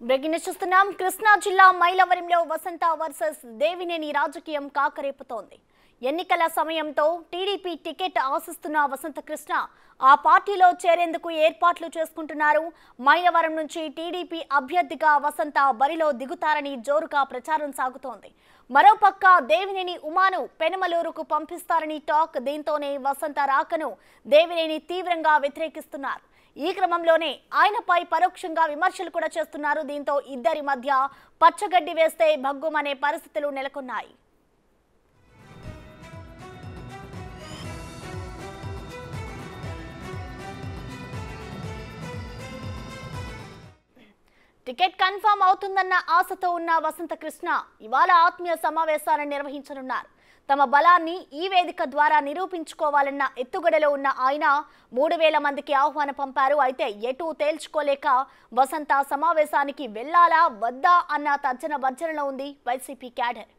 Breaking news చూస్తున్నాం కృష్ణా జిల్లా మైలవరంలో వసంత versus Devineni రాజకీయం కాకరేపుతోంది ఎన్నికల సమయంతో టీడీపీ టికెట్ ఆశిస్తున్న వసంత కృష్ణ ఆ పార్టీలో చేరేందుకు ఏర్పాట్లు చేసుకుంటున్నారు మైలవరం నుంచి టీడీపీ అభ్యర్థిగా వసంత బరిలో దిగుతారని జోరుగా ప్రచారం సాగుతోంది మరోపక్క దేవినేని ఉమాను పెనమలూరుకు పంపిస్తారని టాక్ దీంతోనే వసంత రాకను దేవినేని తీవ్రంగా వ్యతిరేకిస్తున్నారు ఈ క్రమంలోనే ఆయనపై పరోక్షంగా విమర్శలు కూడా చేస్తున్నారు దీంతో ఇద్దరి మధ్య పచ్చగడ్డి వేస్తే భగ్గుమనే పరిస్థితులు నెలకొన్నాయి టికెట్ కన్ఫర్మ్ అవుతుందన్న ఆశతో ఉన్న వసంత కృష్ణ ఇవాళ ఆత్మీయ సమావేశాలను నిర్వహించనున్నారు తమ బలాన్ని ఈ వేదిక ద్వారా నిరూపించుకోవాలన్న ఎత్తుగడలో ఉన్న ఆయన మూడు వేల మందికి ఆహ్వానం పంపారు అయితే ఎటూ తేల్చుకోలేక వసంత సమావేశానికి వెళ్లాలా వద్దా అన్న తర్జన భర్జనలో ఉంది వైసీపీ క్యాడర్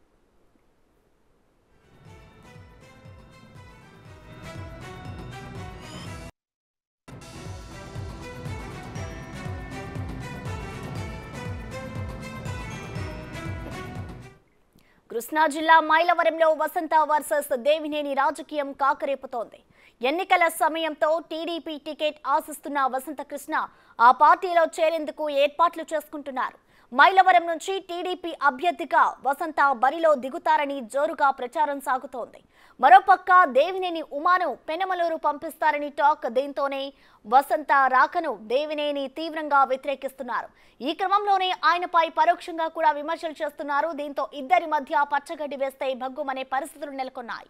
కృష్ణా జిల్లా మైలవరంలో వసంత వర్సెస్ దేవినేని రాజకీయం కాకరేపుతోంది ఎన్నికల సమయంతో టీడీపీ టికెట్ ఆశిస్తున్న వసంత కృష్ణ ఆ పార్టీలో చేరేందుకు ఏర్పాట్లు చేసుకుంటున్నారు మైలవరం నుంచి టీడీపీ అభ్యర్థిగా వసంత బరిలో దిగుతారని జోరుగా ప్రచారం సాగుతోంది మరోపక్క దేవినేని ఉమాను పెనమలూరు పంపిస్తారని టాక్ దీంతోనే వసంత రాకను దేవినేని తీవ్రంగా వ్యతిరేకిస్తున్నారు ఈ క్రమంలోనే ఆయనపై పరోక్షంగా కూడా విమర్శలు చేస్తున్నారు దీంతో ఇద్దరి మధ్య పచ్చగడ్డి వేస్తే భగ్గుమనే పరిస్థితులు నెలకొన్నాయి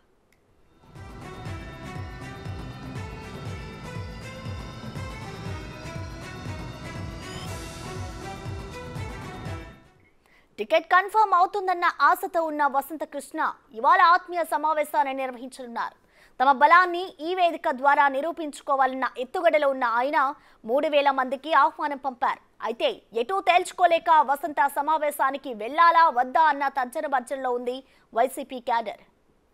టికెట్ కన్ఫర్మ్ అవుతుందన్న ఆశతో ఉన్న వసంత కృష్ణ ఇవాళ ఆత్మీయ సమావేశాన్ని నిర్వహించనున్నారు తమ బలాన్ని ఈ వేదిక ద్వారా నిరూపించుకోవాలన్న ఎత్తుగడలో ఉన్న ఆయన మూడు వేల మందికి ఆహ్వానం పంపారు అయితే ఎటూ తేల్చుకోలేక వసంత సమావేశానికి వెళ్లాలా వద్దా అన్న తర్జన భర్జనలో ఉంది వైసీపీ క్యాడర్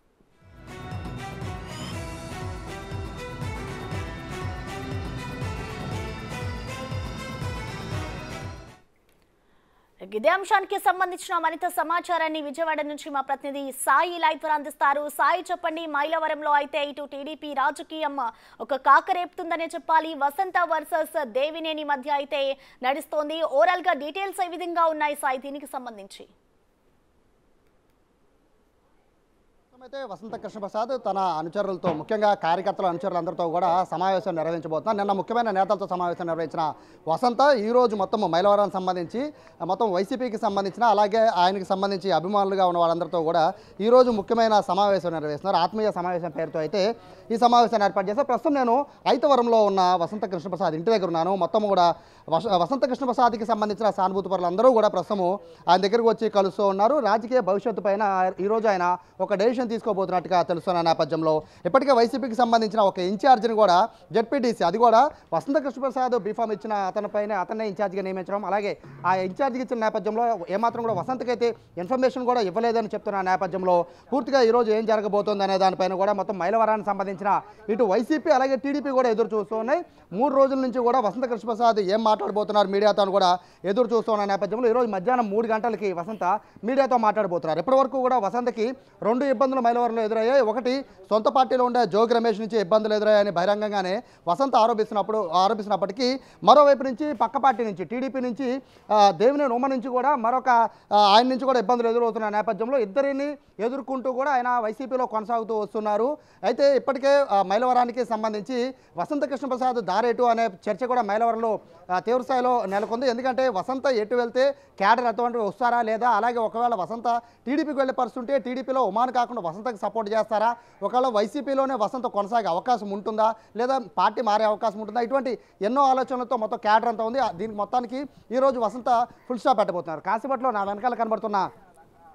ఇదే అంశానికి సంబంధించిన మరింత సమాచారాన్ని విజయవాడ నుంచి మా ప్రతినిధి సాయి లైవ్ ద్వారా అందిస్తారు సాయి చెప్పండి మైలవరంలో అయితే ఇటు టీడీపీ రాజకీయం ఒక కాకరేపుతుందనే చెప్పాలి వసంత వర్సెస్ దేవినేని మధ్య అయితే నడుస్తోంది ఓవరాల్ గా డీటెయిల్స్ ఏ విధంగా ఉన్నాయి సాయి దీనికి సంబంధించి అయితే వసంత కృష్ణప్రసాద్ తన అనుచరులతో ముఖ్యంగా కార్యకర్తల అనుచరులందరితో కూడా సమావేశం నిర్వహించబోతున్నారు నిన్న ముఖ్యమైన నేతలతో సమావేశం నిర్వహించిన వసంత ఈ రోజు మొత్తం మైలవరానికి సంబంధించి మొత్తం వైసీపీకి సంబంధించిన అలాగే ఆయనకి సంబంధించి అభిమానులుగా ఉన్న వాళ్ళందరితో కూడా ఈ రోజు ముఖ్యమైన సమావేశం నిర్వహిస్తున్నారు ఆత్మీయ సమావేశం పేరుతో అయితే ఈ సమావేశాన్ని ఏర్పాటు చేశారు ప్రస్తుతం నేను ఐతవరంలో ఉన్న వసంత కృష్ణప్రసాద్ ఇంటి దగ్గర ఉన్నాను మొత్తం కూడా వస- వసంత కృష్ణప్రసాద్కి సంబంధించిన సానుభూతి పరులందరూ కూడా ప్రస్తుతము ఆయన దగ్గరకు వచ్చి కలుస్తూ ఉన్నారు రాజకీయ భవిష్యత్తు పైన ఈరోజు ఆయన ఒక డెసిషన్ తీసుకోబోతున్నట్టుగా తెలుస్తున్న నేపథ్యంలో ఇప్పటికే వైసీపీకి సంబంధించిన ఒక ఇన్ఛార్జిని కూడా జెడ్పీటీసీ అది కూడా వసంత కృష్ణప్రసాద్ బీఫామ్ ఇచ్చిన అతనిపైన అతన్నే ఇన్ఛార్జిగా నియమించడం అలాగే ఆ ఇన్ఛార్జికి ఇచ్చిన నేపథ్యంలో ఏమాత్రం కూడా వసంతకి అయితే ఇన్ఫర్మేషన్ కూడా ఇవ్వలేదని చెప్తున్న నేపథ్యంలో పూర్తిగా ఈరోజు ఏం జరగబోతోంది అనే దానిపైన కూడా మొత్తం మైలవరానికి సంబంధించిన ఇటు వైసీపీ అలాగే టీడీపీ కూడా ఎదురు చూస్తూ ఉన్నాయి మూడు రోజుల నుంచి కూడా వసంత కృష్ణప్రసాద్ ఏం మాట్లాడబోతున్నారు మీడియాతో అని కూడా ఎదురు చూస్తూ ఉన్న నేపథ్యంలో ఈరోజు మధ్యాహ్నం మూడు గంటలకి వసంత మీడియాతో మాట్లాడబోతున్నారు ఇప్పటి వరకు కూడా వసంతకి రెండు ఇబ్బందులు మైలవరంలో ఎదురయ్యాయి ఒకటి సొంత పార్టీలో ఉండే జోగి రమేష్ నుంచి ఇబ్బందులు ఎదురయ్యాయని బహిరంగంగానే వసంత ఆరోపిస్తున్నప్పుడు ఆరోపిస్తున్నప్పటికీ మరోవైపు నుంచి పక్క పార్టీ నుంచి టీడీపీ నుంచి ఆ, దేవినేని ఉమ నుంచి కూడా మరొక ఆ, ఆయన నుంచి కూడా ఇబ్బందులు ఎదురవుతున్న నేపథ్యంలో ఇద్దరిని ఎదుర్కొంటూ కూడా ఆయన వైసీపీలో కొనసాగుతూ వస్తున్నారు అయితే ఇప్పటికే ఆ, మైలవరానికి సంబంధించి వసంత కృష్ణప్రసాద్ దారేటు అనే చర్చ కూడా మైలవరంలో ఆ, తీవ్ర స్థాయిలో నెలకొంది ఎందుకంటే వసంత ఎటు వెళ్తే క్యాడర్ అటువంటి వస్తారా లేదా అలాగే ఒకవేళ వసంత టీడీపీకి వెళ్ళే పరిస్థితి ఉంటే టీడీపీలో ఉమాన్ కాకుండా వసంతకి సపోర్ట్ చేస్తారా ఒకవేళ వైసీపీలోనే వసంత కొనసాగే అవకాశం ఉంటుందా లేదా పార్టీ మారే అవకాశం ఉంటుందా ఇటువంటి ఎన్నో ఆలోచనలతో మొత్తం క్యాడర్ అంతా ఉంది ఆ- దీనికి మొత్తానికి ఈరోజు వసంత ఫుల్ స్టాప్ పెట్టబోతున్నారు కాసేపట్లో నా వెనకాల కనబడుతున్న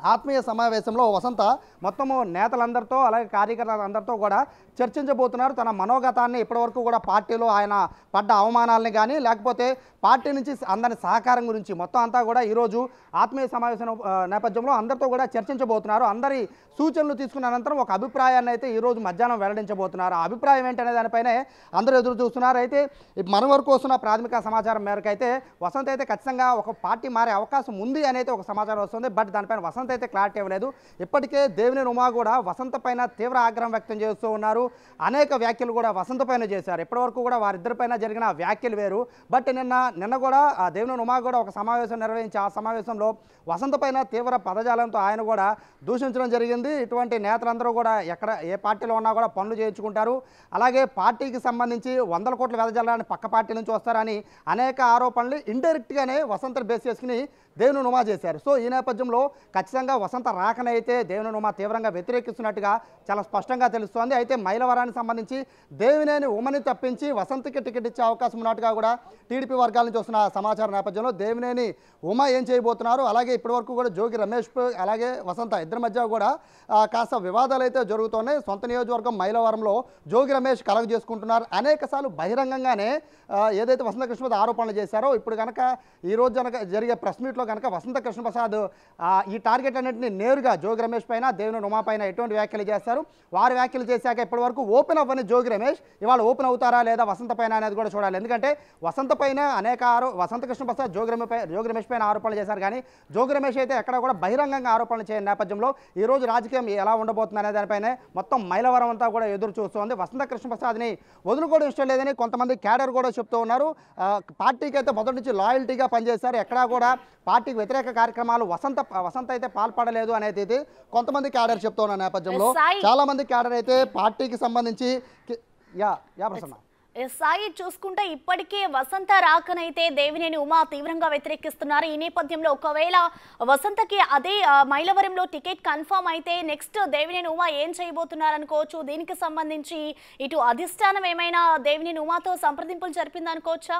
ఆత్మీయ సమావేశంలో వసంత మొత్తము నేతలందరితో అలాగే కార్యకర్తలందరితో కూడా చర్చించబోతున్నారు తన మనోగతాన్ని ఇప్పటివరకు కూడా పార్టీలో ఆయన పడ్డ అవమానాలని కానీ లేకపోతే పార్టీ నుంచి అందరి సహకారం గురించి మొత్తం అంతా కూడా ఈరోజు ఆత్మీయ సమావేశం ఆ, నేపథ్యంలో అందరితో కూడా చర్చించబోతున్నారు అందరి సూచనలు తీసుకున్న అనంతరం ఒక అభిప్రాయాన్ని అయితే ఈరోజు మధ్యాహ్నం వెల్లడించబోతున్నారు ఆ అభిప్రాయం ఏంటనే దానిపైనే అందరూ ఎదురు చూస్తున్నారు అయితే ఈ మన వరకు వస్తున్న ప్రాథమిక సమాచారం మేరకు అయితే వసంత్ అయితే ఖచ్చితంగా ఒక పార్టీ మారే అవకాశం ఉంది అని అయితే ఒక సమాచారం వస్తుంది బట్ దానిపైన వసంత్ అయితే క్లారిటీ ఇవ్వలేదు ఇప్పటికే దేవినేని ఉమా కూడా వసంత పైన తీవ్ర ఆగ్రహం వ్యక్తం చేస్తూ ఉన్నారు అనేక వ్యాఖ్యలు కూడా వసంత పైన చేశారు ఇప్పటివరకు కూడా వారిద్దరిపైన జరిగిన వ్యాఖ్యలు వేరు బట్ నిన్న నిన్న కూడా ఆ దేవినేని ఉమా కూడా ఒక సమావేశం నిర్వహించి ఆ సమావేశంలో వసంత పైన తీవ్ర పదజాలంతో ఆయన కూడా దూషించడం జరిగింది ఇటువంటి నేతలందరూ కూడా ఎక్కడ ఏ పార్టీలో ఉన్నా కూడా పనులు చేయించుకుంటారు అలాగే పార్టీకి సంబంధించి వందల కోట్ల వెదజల్లాలని పక్క పార్టీ నుంచి వస్తారని అనేక ఆరోపణలు ఇండైరెక్ట్గానే వసంత బేస్ చేసుకుని దేవుని నుమా చేశారు సో ఈ నేపథ్యంలో ఖచ్చితంగా వసంత రాకనైతే దేవుని నుమా తీవ్రంగా వ్యతిరేకిస్తున్నట్టుగా చాలా స్పష్టంగా తెలుస్తోంది అయితే మైలవరానికి సంబంధించి దేవినేని ఉమని తప్పించి వసంతకి టికెట్ ఇచ్చే అవకాశం ఉన్నట్టుగా కూడా టీడీపీ వర్గాల నుంచి వస్తున్న సమాచారం నేపథ్యంలో దేవినేని ఉమ ఏం చేయబోతున్నారు అలాగే ఇప్పటివరకు కూడా జోగి రమేష్ పై- అలాగే వసంత ఇద్దరి మధ్య కూడా ఆ, కాస్త వివాదాలు అయితే జరుగుతున్నాయి సొంత నియోజకవర్గం మైలవరంలో జోగి రమేష్ కలగ చేసుకుంటున్నారు అనేక సార్లు బహిరంగంగానే ఆ, ఏదైతే వసంత కృష్ణప్రసాద్ ఆరోపణలు చేశారో ఇప్పుడు కనుక ఈ రోజు కనుక జరిగే ప్రెస్ మీట్లో కనుక వసంత కృష్ణప్రసాద్ ఆ, ఈ టార్గెట్ అన్నింటినీ నేరుగా జోగి రమేష్ పైన దేవుని ఉమా పైన ఎటువంటి వ్యాఖ్యలు చేస్తారు వారు వ్యాఖ్యలు చేశాక ఇప్పటివరకు ఓపెన్ అవ్వని జోగి రమేష్ ఇవాళ ఓపెన్ అవుతారా లేదా వసంత పైన అనేది కూడా చూడాలి ఎందుకంటే వసంత పైన అనేక ఆరో వసంత కృష్ణప్రసాద్ జోగి రమేష్ పై జోగి రమేష్ పైన ఆరోపణలు చేశారు కానీ జోగి రమేష్ అయితే ఎక్కడ కూడా బహిరంగంగా ఆరోపణలు చేయని నేపథ్యంలో ఈ రోజు రాజకీయం ఎలా ఉండబోతుంది అనే దానిపైనే మొత్తం మైలవరం అంతా కూడా ఎదురు చూస్తోంది వసంత కృష్ణప్రసాద్ని వదులుకోవడం ఇష్టం లేదని కొంతమంది క్యాడర్ కూడా చెప్తూ ఉన్నారు ఆ, పార్టీకి అయితే మొదటి నుంచి లాయల్టీగా పనిచేశారు ఎక్కడా కూడా పార్టీకి వ్యతిరేక కార్యక్రమాలు వసంత వసంత అయితే పాల్పడలేదు అనేది అయితే కొంతమంది క్యాడర్ చెప్తూ ఉన్న నేపథ్యంలో సాయి. చాలా మంది క్యాడర్ అయితే పార్టీకి సంబంధించి కి- యా యా ప్రసన్న ఏ సాయి చూసుకుంటే ఇప్పటికే వసంత రాకనైతే దేవినేని ఉమా తీవ్రంగా వ్యతిరేకిస్తున్నారు ఈ నేపథ్యంలో ఒకవేళ వసంతకి అదే ఆ, మైలవరంలో టికెట్ కన్ఫర్మ్ అయితే నెక్స్ట్ దేవినేని ఉమా ఏం చేయబోతున్నారు అనుకోవచ్చు దీనికి సంబంధించి ఇటు అధిష్టానం ఏమైనా దేవినేని ఉమాతో సంప్రదింపులు జరిపిందనుకోవచ్చా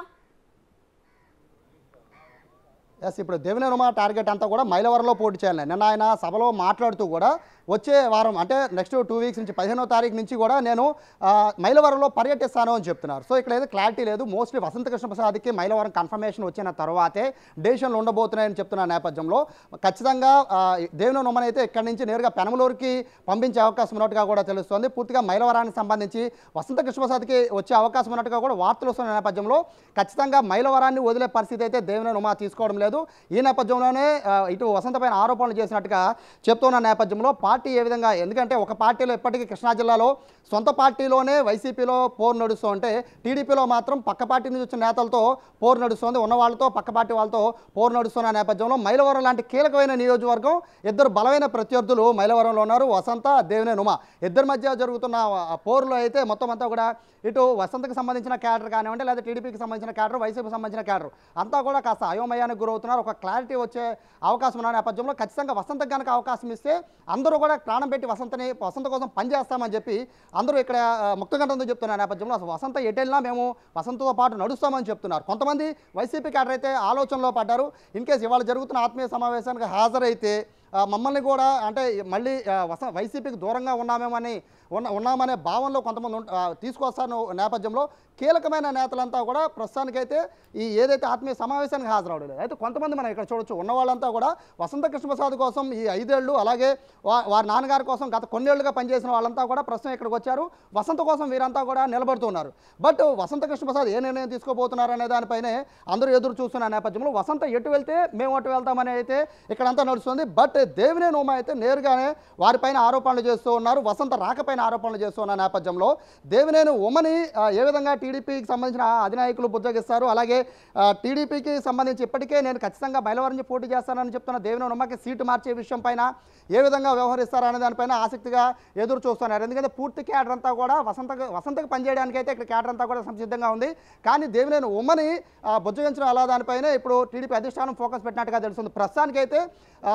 ఎస్ ఇప్పుడు దేవినేని ఉమా టార్గెట్ అంతా కూడా మైలవరంలో పోటీ చేయాలి నిన్న ఆయన సభలో మాట్లాడుతూ కూడా వచ్చే వారం అంటే నెక్స్ట్ టూ వీక్స్ నుంచి పదిహేనో తారీఖు నుంచి కూడా నేను ఆ, మైలవరంలో పర్యటిస్తాను అని చెప్తున్నారు సో ఇక్కడ ఏదో క్లారిటీ లేదు మోస్ట్లీ వసంత కృష్ణ ప్రసాద్కి మైలవరం కన్ఫర్మేషన్ వచ్చిన తర్వాతే డెసిషన్లు ఉండబోతున్నాయని చెప్తున్న నేపథ్యంలో ఖచ్చితంగా ఆ, దేవినేని ఉమని అయితే ఇక్కడి నుంచి నేరుగా పెనమలూరుకి పంపించే అవకాశం ఉన్నట్టుగా కూడా తెలుస్తోంది పూర్తిగా మైలవరానికి సంబంధించి వసంత కృష్ణప్రసాద్కి వచ్చే అవకాశం ఉన్నట్టుగా కూడా వార్తలు వస్తున్న నేపథ్యంలో ఖచ్చితంగా మైలవరాన్ని వదిలే పరిస్థితి అయితే దేవినేని ఉమా తీసుకోవడం లేదు ఈ నేపథ్యంలోనే ఆ, ఇటు వసంత పైన ఆరోపణలు చేసినట్టుగా చెప్తున్న నేపథ్యంలో పార్టీ ఏ విధంగా ఎందుకంటే ఒక పార్టీలో ఇప్పటికీ కృష్ణా జిల్లాలో సొంత పార్టీలోనే వైసీపీలో పోరు నడుస్తూ ఉంటే టీడీపీలో మాత్రం పక్క పార్టీ నుంచి వచ్చిన నేతలతో పోరు నడుస్తుంది ఉన్న వాళ్ళతో పక్క పార్టీ వాళ్ళతో పోరు నడుస్తున్న నేపథ్యంలో మైలవరం లాంటి కీలకమైన నియోజకవర్గం ఇద్దరు బలమైన ప్రత్యర్థులు మైలవరంలో ఉన్నారు వసంత దేవినే నుమ ఇద్దరి మధ్య జరుగుతున్న ఆ పోరులో అయితే మొత్తం అంతా కూడా ఇటు వసంతకు సంబంధించిన క్యాడర్ కానివ్వండి లేదా టీడీపీకి సంబంధించిన క్యాడర్ వైసీపీకి సంబంధించిన క్యాడర్ అంతా కూడా కాస్త అయోమయానికి గురవుతున్నారు ఒక క్లారిటీ వచ్చే అవకాశం ఉన్న నేపథ్యంలో ఖచ్చితంగా వసంతకు కనుక అవకాశం ఇస్తే అందరూ కూడా ప్రాణం పెట్టి వసంతని వసంత కోసం పనిచేస్తామని చెప్పి అందరూ ఇక్కడ ఆ, ముక్తకంఠంతో చెప్తున్న నేపథ్యంలో అసలు వసంత ఎటెళ్ళినా మేము వసంతతో పాటు నడుస్తామని చెప్తున్నారు కొంతమంది వైసీపీ క్యాడర్ అయితే ఆలోచనలో పడ్డారు ఇన్ కేసు ఇవాళ జరుగుతున్న ఆత్మీయ సమావేశానికి హాజరైతే ఆ, మమ్మల్ని కూడా అంటే మళ్ళీ ఆ, వస వైసీపీకి దూరంగా ఉన్నామేమని ఉన్న ఉన్నామనే భావనలో కొంతమంది ఉంట- ఆ, తీసుకొస్తాను నేపథ్యంలో కీలకమైన నేతలంతా కూడా ప్రస్తుతానికైతే ఈ ఏదైతే ఆత్మీయ సమావేశానికి హాజరవడం లేదు అయితే కొంతమంది మనం ఇక్కడ చూడొచ్చు ఉన్న వాళ్ళంతా కూడా వసంత కృష్ణప్రసాద్ కోసం ఈ ఐదేళ్లు అలాగే వా- వారి నాన్నగారి కోసం గత కొన్నేళ్లుగా పనిచేసిన వాళ్ళంతా కూడా ప్రస్తుతం ఇక్కడికి వచ్చారు వసంత కోసం వీరంతా కూడా నిలబడుతున్నారు బట్ వసంత కృష్ణప్రసాద్ ఏ నిర్ణయం తీసుకోబోతున్నారు అనే దానిపైనే అందరూ ఎదురు చూస్తున్న నేపథ్యంలో వసంత ఎటు వెళ్తే మేము అటు వెళ్తామని అయితే ఇక్కడంతా నడుస్తుంది బట్ దేవినే నోమ అయితే నేరుగానే వారిపైన ఆరోపణలు చేస్తూ ఉన్నారు వసంత రాకపైన ఆరోపణలు చేస్తూ ఉన్న నేపథ్యంలో దేవినేని ఉమని ఆ, ఏ విధంగా టీడీపీకి సంబంధించిన అధినాయకులు బుజ్జగిస్తారు అలాగే ఆ, టీడీపీకి సంబంధించి ఇప్పటికే నేను ఖచ్చితంగా బయలువరం నుంచి పోటీ చేస్తానని చెప్తున్న దేవినేని ఉమ్మకి సీటు మార్చే విషయం పైన ఏ విధంగా వ్యవహరిస్తారు అనే దానిపైన ఆసక్తిగా ఎదురు చూస్తున్నారు ఎందుకంటే పూర్తి క్యాడర్ అంతా కూడా వసంత వసంతకు పనిచేయడానికి అయితే ఇక్కడ క్యాడర్ అంతా కూడా సంసిద్ధంగా ఉంది కానీ దేవినేని ఉమ్మని ఆ, బుజ్జగించడం అలా దానిపైన ఇప్పుడు టీడీపీ అధిష్టానం ఫోకస్ పెట్టినట్టుగా తెలుస్తుంది ప్రస్తుతానికైతే ఆ, ఇది కేవలం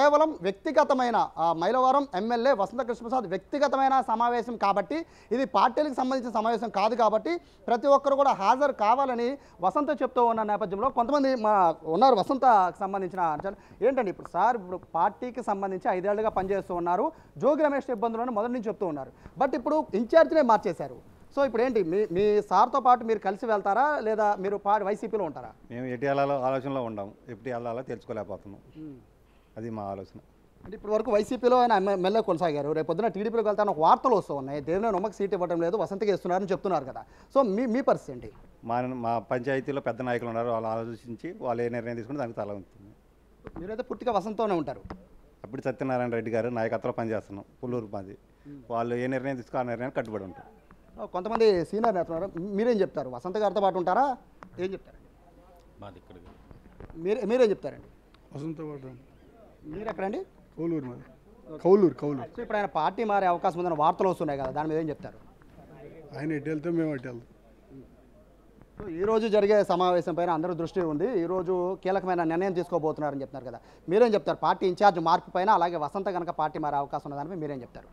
కేవలం వ్యక్తిగతమైన ఆ, మైలవరం ఎమ్మెల్యే వసంత కృష్ణప్రసాద్ వ్యక్తిగతమైన సమావేశం కాబట్టి ఇది పార్టీలకు సంబంధించిన సమావేశం కాదు కాబట్టి ప్రతి ఒక్కరు కూడా హాజరు కావాలని వసంత చెప్తూ ఉన్న నేపథ్యంలో కొంతమంది మా ఉన్నారు వసంతకు సంబంధించిన అంశాలు. ఏంటండి ఇప్పుడు సార్ ఇప్పుడు పార్టీకి సంబంధించి ఐదేళ్లుగా పనిచేస్తూ ఉన్నారు జోగి రమేష్ ఇబ్బందులను మొదటి నుంచి చెప్తూ ఉన్నారు బట్ ఇప్పుడు ఇన్ఛార్జ్నే మార్చేశారు సో ఇప్పుడు ఏంటి మీ మీ సార్తో పాటు మీరు కలిసి వెళ్తారా లేదా మీరు పా వైసీపీలో ఉంటారా మేము ఎటు వెళ్ళాలో ఆలోచనలో ఉండాము ఎప్పుడు వెళ్ళాలో తెలుసుకోలేకపోతున్నాం అది మా ఆలోచన అంటే ఇప్పటి వరకు వైసీపీలో ఆయన ఎమ్మెల్యే కొనసాగారు రేపు పొద్దున టీడీపీలోకి వెళ్తాను ఒక వార్తలు వస్తూ ఉన్నాయి దేవినే నమ్మకి సీట్ ఇవ్వడం లేదు వసంతకి ఇస్తున్నారని చెప్తున్నారు కదా సో మీ మీ పరిస్థితి ఏంటి మా మా పంచాయతీలో పెద్ద నాయకులు ఉన్నారు వాళ్ళు ఆలోచించి వాళ్ళు ఏ నిర్ణయం తీసుకుంటే దానికి తల ఉంటుంది మీరైతే పూర్తిగా వసంతోనే ఉంటారు అప్పుడు సత్యనారాయణ రెడ్డి గారు నాయకత్వంలో పనిచేస్తున్నాం పుల్లూరు మాది వాళ్ళు ఏ నిర్ణయం తీసుకుని ఆ నిర్ణయానికి కట్టుబడి ఉంటాం ఓ, కొంతమంది సీనియర్ నేతలు ఉన్నారు మీరేం చెప్తారు వసంత గారితో పాటు ఉంటారా ఏం చెప్తారండి మాది ఇక్కడికి మీరు మీరేం చెప్తారండి వసంతవాడ మీరు ఎక్కడండి కౌలూరు మాది కౌలూరు కౌలూరు సో ఇప్పుడు ఆయన పార్టీ మారే అవకాశం ఉందని వార్తలు వస్తున్నాయి కదా దాని మీద ఏం చెప్తారు ఆయన ఎటు వెళ్తే మేము అటు వెళ్తాం సో ఈ రోజు జరిగే సమావేశం పైన అందరూ దృష్టి ఉంది ఈ రోజు కీలకమైన నిర్ణయం తీసుకోబోతున్నారని చెప్తున్నారు కదా మీరేం చెప్తారు పార్టీ ఇన్ఛార్జ్ మార్పు పైన అలాగే వసంత కనుక పార్టీ మారే అవకాశం ఉన్న దానిపై మీరేం చెప్తారు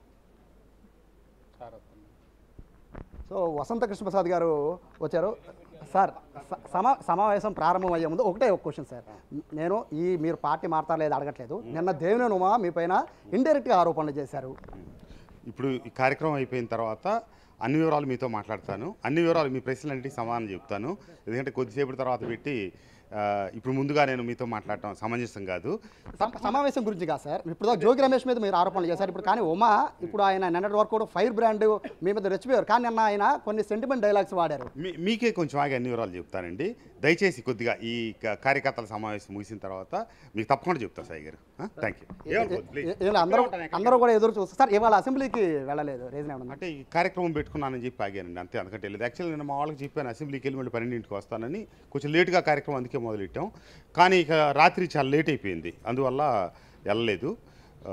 సో వసంత కృష్ణప్రసాద్ గారు వచ్చారు సార్ స- సమా సమావేశం ప్రారంభం అయ్యే ముందు ఒకటే ఒక క్వశ్చన్ సార్ నేను ఈ మీరు పార్టీ మారతారా లేదా అడగట్లేదు నిన్న దేవినేని ఉమా మీ పైన ఇండైరెక్ట్గా ఆరోపణలు చేశారు ఇప్పుడు ఈ కార్యక్రమం అయిపోయిన తర్వాత అన్ని వివరాలు మీతో మాట్లాడతాను అన్ని వివరాలు మీ ప్రశ్నలన్నింటికి సమాధానం చెప్తాను ఎందుకంటే కొద్దిసేపటి తర్వాత పెట్టి ఆ, ఇప్పుడు ముందుగా నేను మీతో మాట్లాడటం సమంజసం కాదు సమ- సమావేశం గురించి కాదు సార్ ఇప్పుడు జోగి రమేష్ మీద మీరు ఆరోపణలు చేశారు ఇప్పుడు కానీ ఉమా ఇప్పుడు ఆయన నిన్నటి వరకు కూడా ఫైర్ బ్రాండ్ మీ మీద రెచ్చిపోయారు కానీ నిన్న ఆయన కొన్ని సెంటిమెంట్ డైలాగ్స్ వాడారు మీ మీకే కొంచెం ఆగి అన్ని వివరాలు చెప్తానండి దయచేసి కొద్దిగా ఈ క- కార్యకర్తల సమావేశం ముగిసిన తర్వాత మీకు తప్పకుండా చెప్తా సాయి గారు థ్యాంక్ యూ ఏ- ఏ- అందరూ అందరూ కూడా ఎదురు చూస్తారు సార్ ఇవాళ అసెంబ్లీకి వెళ్ళలేదు రీజన్ ఏమన్నా అంటే ఈ కార్యక్రమం పెట్టుకున్నానని చెప్పి ఆగానండి అంతే అందుకంటే లేదు యాక్చువల్లీ నేను మా వాళ్ళకి చెప్పాను అసెంబ్లీకి వెళ్ళి మళ్ళీ పన్నెండింటికి వస్తానని కొంచెం లేట్గా కార్యక్రమం అందుకే మొదలెట్టాం కానీ ఇక రాత్రి చాలా లేట్ అయిపోయింది అందువల్ల వెళ్ళలేదు ఆ,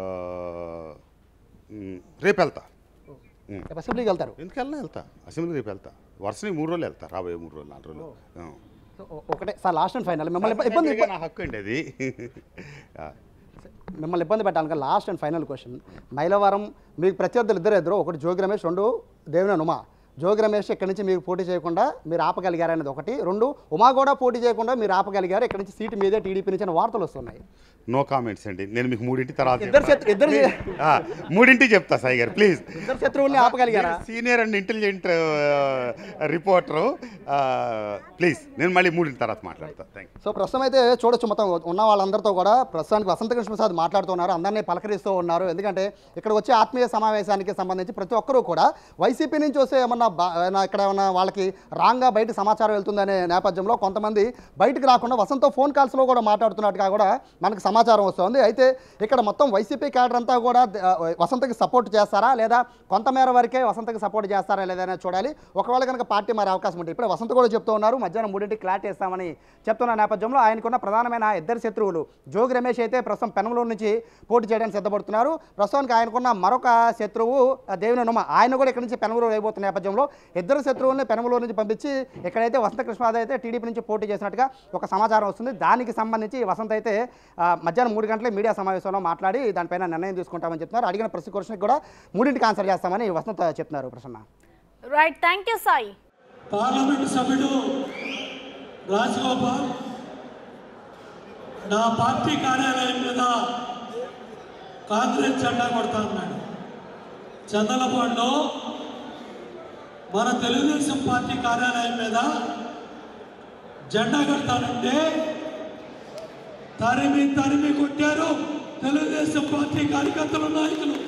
మ్, రేపు వెళ్తా మ్. రేపు అసెంబ్లీకి వెళ్తారు ఎందుకు వెళ్ళినా వెళ్తా అసెంబ్లీ రేపు వెళ్తా వరుసని మూడు రోజులు వెళ్తా రాబోయే మూడు రోజులు నాలుగు రోజులు ఆ. సో ఒ- ఒకటే సార్ లాస్ట్ అండ్ ఫైనల్ మిమ్మల్ని ఇబ్బ- ఇబ్బంది నా హక్కు అండి అది ఆ. మిమ్మల్ని ఇబ్బంది పెట్టాలి last and final question Mylavaram మీకు ప్రత్యర్థులు ఇద్దరు ఇద్దరు ఒకటి జోగి రమేష్ రెండు దేవినేని ఉమా జోగి రమేష్ ఇక్కడి నుంచి మీకు పోటీ చేయకుండా మీరు ఆపగలిగారు అనేది ఒకటి రెండు ఉమా కూడా పోటీ చేయకుండా మీరు ఆపగలిగారు ఇక్కడి నుంచి సీటు మీదే టీడీపీ నుంచి అని వార్తలు వస్తున్నాయి నో కామెంట్స్ అండి నేను మీకు మూడింటి తర్వాత ఇద్దరు చెప్తా. శత్రు- ఇద్దరు ఆ, మూడింటికి చెప్తా సాయి గారు ప్లీజ్ ఇద్దరు శత్రువుల్ని ఆపగలిగారా senior and intelligent reporter please నేను మళ్ళీ మూడింటి తర్వాత మాట్లాడతా థ్యాంక్ సో ప్రస్తుతం అయితే చూడొచ్చు మొత్తం ఉన్న వాళ్ళందరితో కూడా ప్రస్తుతానికి వసంత కృష్ణ ప్రసాద్ మాట్లాడుతున్నారు అందరినీ పలకరిస్తూ ఉన్నారు ఎందుకంటే ఇక్కడ వచ్చే ఆత్మీయ సమావేశానికి సంబంధించి ప్రతి ఒక్కరూ కూడా వైసీపీ నుంచి వస్తే ఏమన్నా బా- ఏమన్నా ఇక్కడ ఏమన్నా వాళ్ళకి రాంగ్గా బయట సమాచారం వెళ్తుందనే నేపథ్యంలో కొంతమంది బయటకు రాకుండా వసంత ఫోన్ కాల్స్లో కూడా మాట్లాడుతున్నట్టుగా కూడా మనకు సమాచారం వస్తుంది అయితే ఇక్కడ మొత్తం వైసీపీ క్యాడర్ అంతా కూడా ఆ, వసంతకి సపోర్ట్ చేస్తారా లేదా కొంతమేర వరకే వసంతకి సపోర్ట్ చేస్తారా లేదా అనేది చూడాలి ఒకవేళ కనుక పార్టీ మారే అవకాశం ఉంటుంది ఇప్పుడు వసంత కూడా చెప్తూ ఉన్నారు మధ్యాహ్నం మూడింటికి క్లాట్ చేస్తామని చెప్తున్న నేపథ్యంలో ఆయనకున్న ప్రధానమైన ఇద్దరు శత్రువులు జోగి రమేష్ అయితే ప్రస్తుతం పెనమలూరు నుంచి పోటీ చేయడానికి సిద్ధపడుతున్నారు ప్రస్తుతానికి ఆయనకున్న మరొక శత్రువు ఆ, దేవిని నుమ ఆయన కూడా ఇక్కడ నుంచి పెనమలూరు వేయబోతున్న నేపథ్యంలో ఇద్దరు శత్రువుల్ని పెనమలూరు నుంచి పంపించి ఎక్కడైతే వసంత కృష్ణాద్ అయితే టీడీపీ నుంచి పోటీ చేసినట్టుగా ఒక సమాచారం వస్తుంది దానికి సంబంధించి వసంత్ అయితే ఆ, మధ్యాహ్నం మూడు గంటల మీడియా సమావేశంలో మాట్లాడి దానిపైన నిర్ణయం తీసుకుంటామని చెప్తున్నారు అడిగిన ప్రతి క్వశ్చన్కి కూడా మూడింటికి ఆన్సర్ చేస్తామని వసంత్ చెప్తున్నారు Prasanna right thank you Sai parliament సభ్యుడు రాజగోపాల్ నా పార్టీ కార్యాలయం మీద కాంగ్రెస్ జెండా కొడతా అన్నాడు చందలపాడులో మన తెలుగుదేశం పార్టీ కార్యాలయం మీద జెండా కడతానంటే తరిమి తరిమి కొట్టారు తెలుగుదేశం పార్టీ కార్యకర్తలు నాయకులు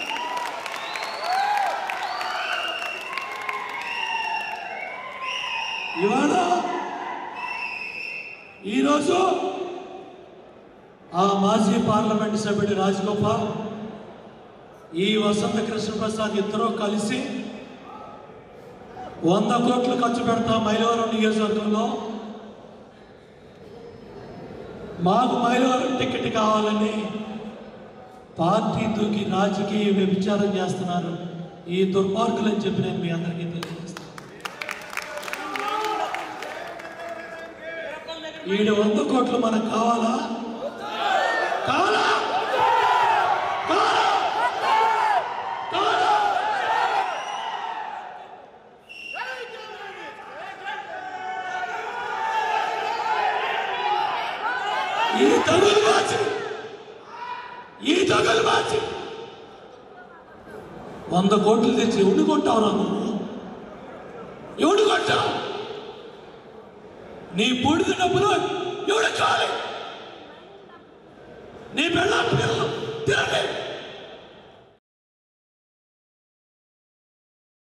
ఇవాళ ఈరోజు ఆ మాజీ పార్లమెంట్ సభ్యుడు రాజగోపాల్ ఈ వసంత కృష్ణ ప్రసాద్ ఇద్దరూ కలిసి వంద కోట్లు ఖర్చు పెడతా మైలవరం నియోజకవర్గంలో మాకు మైలవరం టికెట్ కావాలని పార్టీ దూకి రాజకీయ వ్యభిచారం చేస్తున్నారు ఈ దుర్మార్గులని చెప్పి నేను మీ అందరికీ తెలియజేస్తాను ఈడు వంద కోట్లు మనకు కావాలా కావాలా ఈ దొంగలు మార్చి వంద కోట్లు తెచ్చి ఎవడు కొంటావురా నువ్వు ఎవడు కొంటావు నీ బూడిద డబ్బులు ఎవడు కావాలి నీ పిల్ల పిల్లలు తినండి